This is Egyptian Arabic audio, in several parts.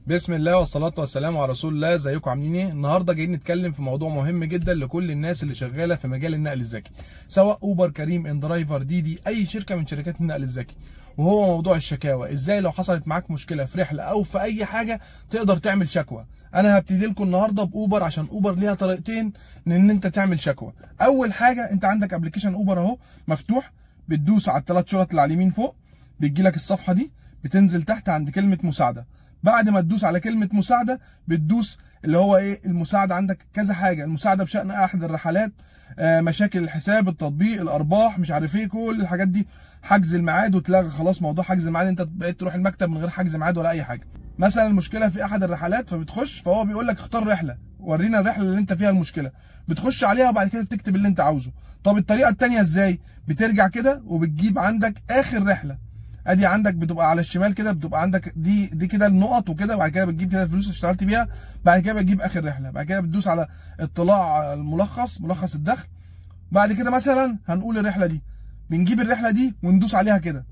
بسم الله والصلاة والسلام على رسول الله ازيكم عاملين ايه؟ النهارده جايين نتكلم في موضوع مهم جدا لكل الناس اللي شغالة في مجال النقل الذكي سواء اوبر كريم ان درايفر ديدي اي شركة من شركات النقل الذكي وهو موضوع الشكاوى ازاي لو حصلت معاك مشكلة في رحلة او في اي حاجة تقدر تعمل شكوى انا هبتدي لكم النهارده باوبر عشان اوبر ليها طريقتين ان انت تعمل شكوى اول حاجة انت عندك ابلكيشن اوبر اهو مفتوح بتدوس على الثلاث شرط اللي على اليمين فوق بتجي لك الصفحة دي بتنزل تحت عند كلمة مساعدة بعد ما تدوس على كلمه مساعده بتدوس اللي هو ايه المساعده عندك كذا حاجه المساعده بشان احد الرحلات آه مشاكل الحساب التطبيق الارباح مش عارف ايه كل الحاجات دي حجز الميعاد وتلغى خلاص موضوع حجز الميعاد انت بقيت تروح المكتب من غير حجز ميعاد ولا اي حاجه مثلا المشكله في احد الرحلات فبتخش فهو بيقول لك اختار رحله ورينا الرحله اللي انت فيها المشكله بتخش عليها وبعد كده بتكتب اللي انت عاوزه طب الطريقه الثانيه ازاي بترجع كده وبتجيب عندك اخر رحله ادي عندك بتبقى على الشمال كده بتبقى عندك دي دي كده النقط وكده وبعد كده بتجيب كده الفلوس اللي اشتغلت بيها بعد كده بتجيب اخر رحله بعد كده بتدوس على اطلاع الملخص ملخص الدخل بعد كده مثلا هنقول الرحله دي بنجيب الرحله دي وندوس عليها كده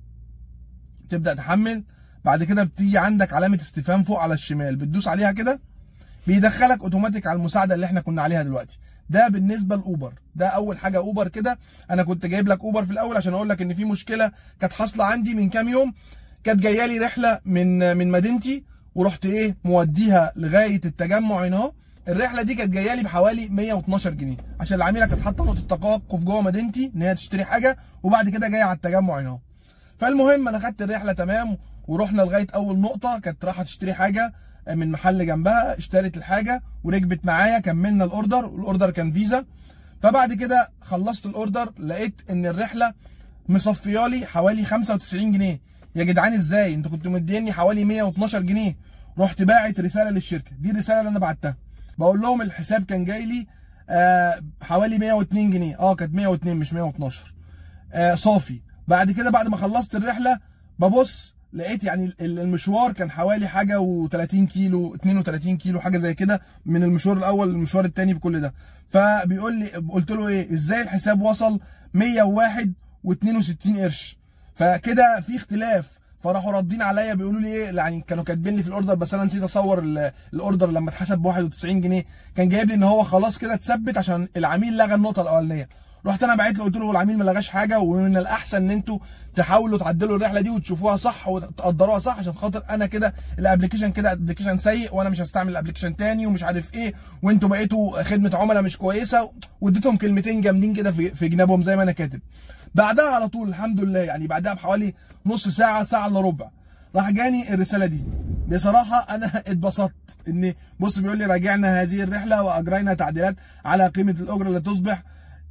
تبدا تحمل بعد كده بتيجي عندك علامه استفهام فوق على الشمال بتدوس عليها كده بيدخلك اوتوماتيك على المساعده اللي احنا كنا عليها دلوقتي ده بالنسبه لاوبر ده اول حاجه اوبر كده انا كنت جايب لك اوبر في الاول عشان اقول لك ان في مشكله كانت حاصله عندي من كام يوم كانت جايه لي رحله من من مدينتي ورحت ايه موديها لغايه التجمع هنا اهو الرحله دي كانت جايه لي بحوالي 112 جنيه عشان العميله كانت حاطه نقطه توقف جوه مدينتي ان هي تشتري حاجه وبعد كده جايه على التجمع هنا اهو فالمهم انا خدت الرحله تمام ورحنا لغايه اول نقطه كانت رايحه تشتري حاجه من محل جنبها اشترت الحاجه وركبت معايا كملنا الاوردر والاوردر كان فيزا فبعد كده خلصت الاوردر لقيت ان الرحله مصفيالي حوالي 95 جنيه يا جدعان ازاي انتوا كنتوا مديني حوالي 112 جنيه رحت باعت رساله للشركه دي الرساله اللي انا بعتها بقول لهم الحساب كان جاي لي آه حوالي 102 جنيه اه كانت 102 مش 112 آه صافي بعد كده بعد ما خلصت الرحله ببص لقيت يعني المشوار كان حوالي حاجه و30 كيلو 32 كيلو حاجه زي كده من المشوار الاول للمشوار الثاني بكل ده فبيقول لي قلت له ايه ازاي الحساب وصل 101 و62 قرش فكده في اختلاف فراحوا ردين عليا بيقولوا لي ايه يعني كانوا كاتبين لي في الاوردر بس انا نسيت اصور الاوردر لما اتحسب ب 91 جنيه كان جايب لي ان هو خلاص كده اتثبت عشان العميل لغى النقطه الاولانيه رحت انا بعت له قلت له العميل ما لغاش حاجه ومن الاحسن ان انتوا تحاولوا تعدلوا الرحله دي وتشوفوها صح وتقدروها صح عشان خاطر انا كده الابلكيشن كده ابلكيشن سيء وانا مش هستعمل الابلكيشن تاني ومش عارف ايه وانتوا بقيتوا خدمه عملاء مش كويسه واديتهم كلمتين جامدين كده في, في جنابهم زي ما انا كاتب بعدها على طول الحمد لله يعني بعدها بحوالي نص ساعه ساعه الا ربع راح جاني الرساله دي بصراحه انا اتبسطت ان بص بيقول لي راجعنا هذه الرحله واجرينا تعديلات على قيمه الاجره اللي تصبح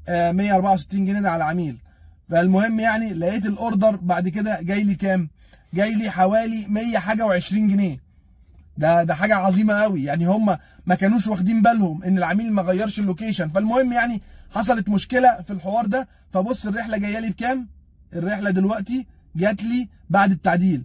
164 جنيه ده على العميل فالمهم يعني لقيت الاوردر بعد كده جاي لي كام جاي لي حوالي 100 حاجه و20 جنيه ده ده حاجه عظيمه قوي يعني هم ما كانوش واخدين بالهم ان العميل ما غيرش اللوكيشن فالمهم يعني حصلت مشكله في الحوار ده فبص الرحله جايه لي بكام الرحله دلوقتي جات لي بعد التعديل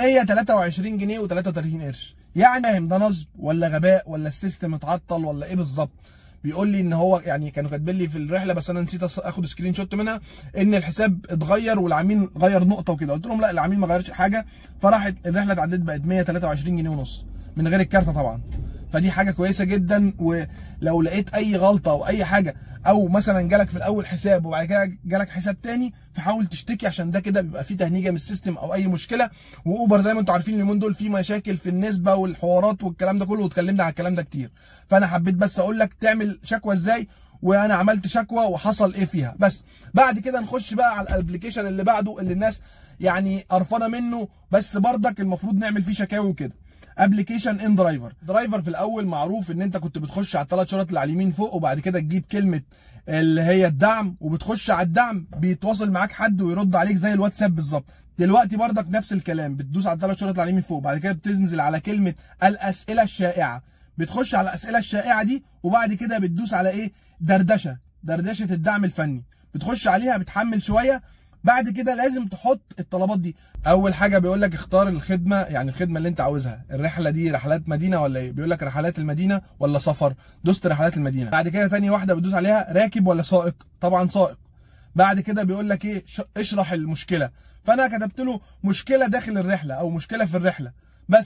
123 جنيه و33 قرش يعني ده نصب ولا غباء ولا السيستم اتعطل ولا ايه بالظبط بيقول لي ان هو يعني كانوا كاتبين لي في الرحله بس انا نسيت اخد سكرين شوت منها ان الحساب اتغير والعميل غير نقطه وكده قلت لهم لا العميل ما غيرش حاجه فراحت الرحله اتعدت بقت 123 جنيه ونص من غير الكارته طبعا فدي حاجه كويسه جدا ولو لقيت اي غلطه او اي حاجه او مثلا جالك في الاول حساب وبعد كده جالك حساب تاني فحاول تشتكي عشان ده كده بيبقى فيه تهنيجه من السيستم او اي مشكله واوبر زي ما انتم عارفين اليومين دول في مشاكل في النسبه والحوارات والكلام ده كله واتكلمنا على الكلام ده كتير فانا حبيت بس اقول لك تعمل شكوى ازاي وانا عملت شكوى وحصل ايه فيها بس بعد كده نخش بقى على الابلكيشن اللي بعده اللي الناس يعني قرفانه منه بس بردك المفروض نعمل فيه شكاوي وكده ابلكيشن ان درايفر درايفر في الاول معروف ان انت كنت بتخش على الثلاث شرط اللي على اليمين فوق وبعد كده تجيب كلمه اللي هي الدعم وبتخش على الدعم بيتواصل معاك حد ويرد عليك زي الواتساب بالظبط دلوقتي بردك نفس الكلام بتدوس على الثلاث شرط اللي على اليمين فوق بعد كده بتنزل على كلمه الاسئله الشائعه بتخش على الاسئله الشائعه دي وبعد كده بتدوس على ايه دردشه دردشه الدعم الفني بتخش عليها بتحمل شويه بعد كده لازم تحط الطلبات دي اول حاجه بيقول لك اختار الخدمه يعني الخدمه اللي انت عاوزها الرحله دي رحلات مدينه ولا ايه بيقول لك رحلات المدينه ولا سفر دوست رحلات المدينه بعد كده تاني واحده بتدوس عليها راكب ولا سائق طبعا سائق بعد كده بيقول لك ايه ش- اشرح المشكله فانا كتبت له مشكله داخل الرحله او مشكله في الرحله بس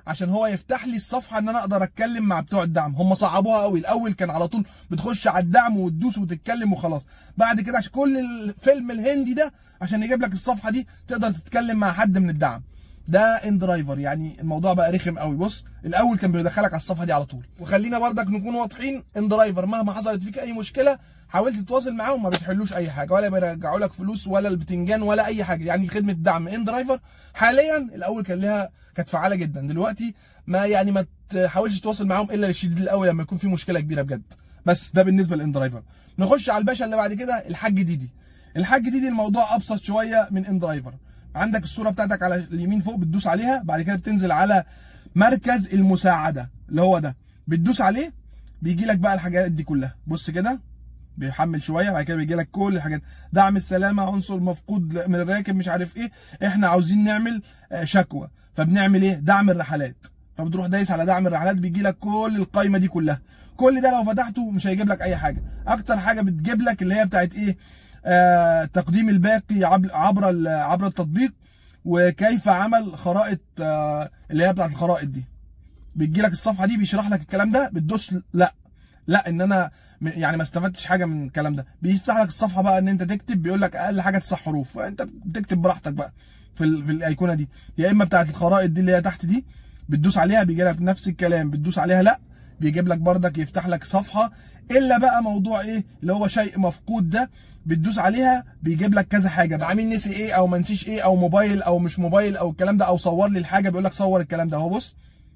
عشان هو يفتح لي الصفحه ان انا اقدر اتكلم مع بتوع الدعم هم صعبوها قوي الاول كان على طول بتخش على الدعم وتدوس وتتكلم وخلاص بعد كده عشان كل الفيلم الهندي ده عشان يجيب لك الصفحه دي تقدر تتكلم مع حد من الدعم ده ان درايفر يعني الموضوع بقى رخم قوي بص الاول كان بيدخلك على الصفحه دي على طول وخلينا بردك نكون واضحين ان درايفر مهما حصلت فيك اي مشكله حاولت تتواصل معاهم ما بتحلوش اي حاجه ولا بيرجعوا لك فلوس ولا البتنجان ولا اي حاجه يعني خدمه دعم ان درايفر حاليا الاول كان لها كانت فعاله جدا دلوقتي ما يعني ما تحاولش تتواصل معاهم الا للشديد الاول لما يكون في مشكله كبيره بجد بس ده بالنسبه لان درايفر نخش على الباشا اللي بعد كده الحاج ديدي الحاج ديدي الموضوع ابسط شويه من ان درايفر عندك الصوره بتاعتك على اليمين فوق بتدوس عليها بعد كده بتنزل على مركز المساعده اللي هو ده بتدوس عليه بيجي لك بقى الحاجات دي كلها بص كده بيحمل شويه بعد كده بيجي لك كل الحاجات دعم السلامه عنصر مفقود من الراكب مش عارف ايه احنا عاوزين نعمل شكوى فبنعمل ايه دعم الرحلات فبتروح دايس على دعم الرحلات بيجي لك كل القايمه دي كلها كل ده لو فتحته مش هيجيب لك اي حاجه اكتر حاجه بتجيب لك اللي هي بتاعت ايه آه تقديم الباقي عبر عبر عبر التطبيق وكيف عمل خرائط آه اللي هي بتاعت الخرائط دي بتجي لك الصفحه دي بيشرح لك الكلام ده بتدوس لا لا ان انا يعني ما استفدتش حاجه من الكلام ده بيفتح لك الصفحه بقى ان انت تكتب بيقول لك اقل حاجه تسع حروف فانت بتكتب براحتك بقى في ال في الايقونه دي يا اما بتاعت الخرائط دي اللي هي تحت دي بتدوس عليها بيجي لك نفس الكلام بتدوس عليها لا بيجيب لك بردك يفتح لك صفحه الا بقى موضوع ايه اللي هو شيء مفقود ده بتدوس عليها بيجيب لك كذا حاجه عميل نسي ايه او ما نسيش ايه او موبايل او مش موبايل او الكلام ده او صور لي الحاجه بيقول لك صور الكلام ده اهو بص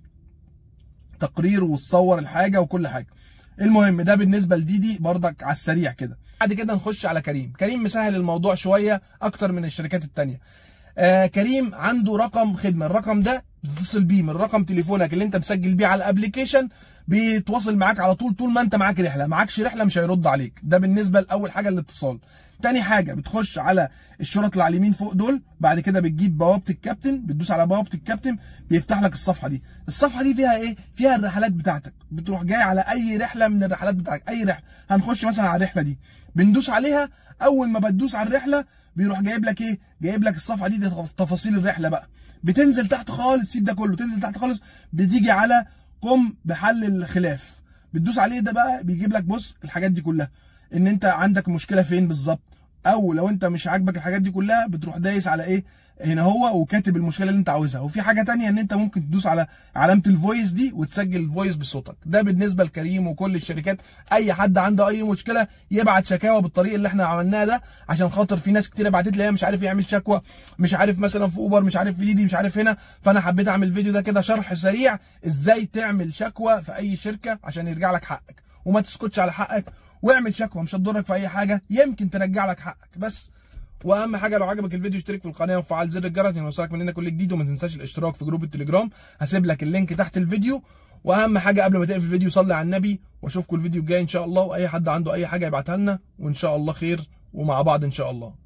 تقرير وتصور الحاجه وكل حاجه المهم ده بالنسبه لديدي بردك على السريع كده بعد كده نخش على كريم كريم مسهل الموضوع شويه اكتر من الشركات التانية آه كريم عنده رقم خدمه الرقم ده بتتصل بيه من رقم تليفونك اللي انت مسجل بيه على الابلكيشن بيتواصل معاك على طول طول ما انت معاك رحله معاكش رحله مش هيرد عليك ده بالنسبه لاول حاجه الاتصال تاني حاجه بتخش على الشرط اللي على اليمين فوق دول بعد كده بتجيب بوابه الكابتن بتدوس على بوابه الكابتن بيفتح لك الصفحه دي الصفحه دي فيها ايه فيها الرحلات بتاعتك بتروح جاي على اي رحله من الرحلات بتاعتك اي رحله هنخش مثلا على الرحله دي بندوس عليها اول ما بتدوس على الرحله بيروح جايب لك ايه جايب لك الصفحه دي, دي تفاصيل الرحله بقى بتنزل تحت خالص سيب ده كله تنزل تحت خالص بتيجي على قم بحل الخلاف بتدوس عليه ده بقى بيجيب لك بص الحاجات دي كلها ان انت عندك مشكله فين بالظبط او لو انت مش عاجبك الحاجات دي كلها بتروح دايس على ايه هنا هو وكاتب المشكله اللي انت عاوزها وفي حاجه تانية ان انت ممكن تدوس على علامه الفويس دي وتسجل الفويس بصوتك ده بالنسبه لكريم وكل الشركات اي حد عنده اي مشكله يبعت شكاوى بالطريق اللي احنا عملناه ده عشان خاطر في ناس كتير بعتت لي مش عارف يعمل شكوى مش عارف مثلا في اوبر مش عارف في ديدي مش عارف هنا فانا حبيت اعمل فيديو ده كده شرح سريع ازاي تعمل شكوى في اي شركه عشان يرجع لك حقك وما تسكتش على حقك واعمل شكوى مش هتضرك في اي حاجه يمكن ترجع لك حقك بس واهم حاجه لو عجبك الفيديو اشترك في القناه وفعل زر الجرس عشان يوصلك مننا كل جديد وما تنساش الاشتراك في جروب التليجرام هسيب لك اللينك تحت الفيديو واهم حاجه قبل ما تقفل الفيديو صلي على النبي واشوفكم الفيديو الجاي ان شاء الله واي حد عنده اي حاجه يبعتها لنا وان شاء الله خير ومع بعض ان شاء الله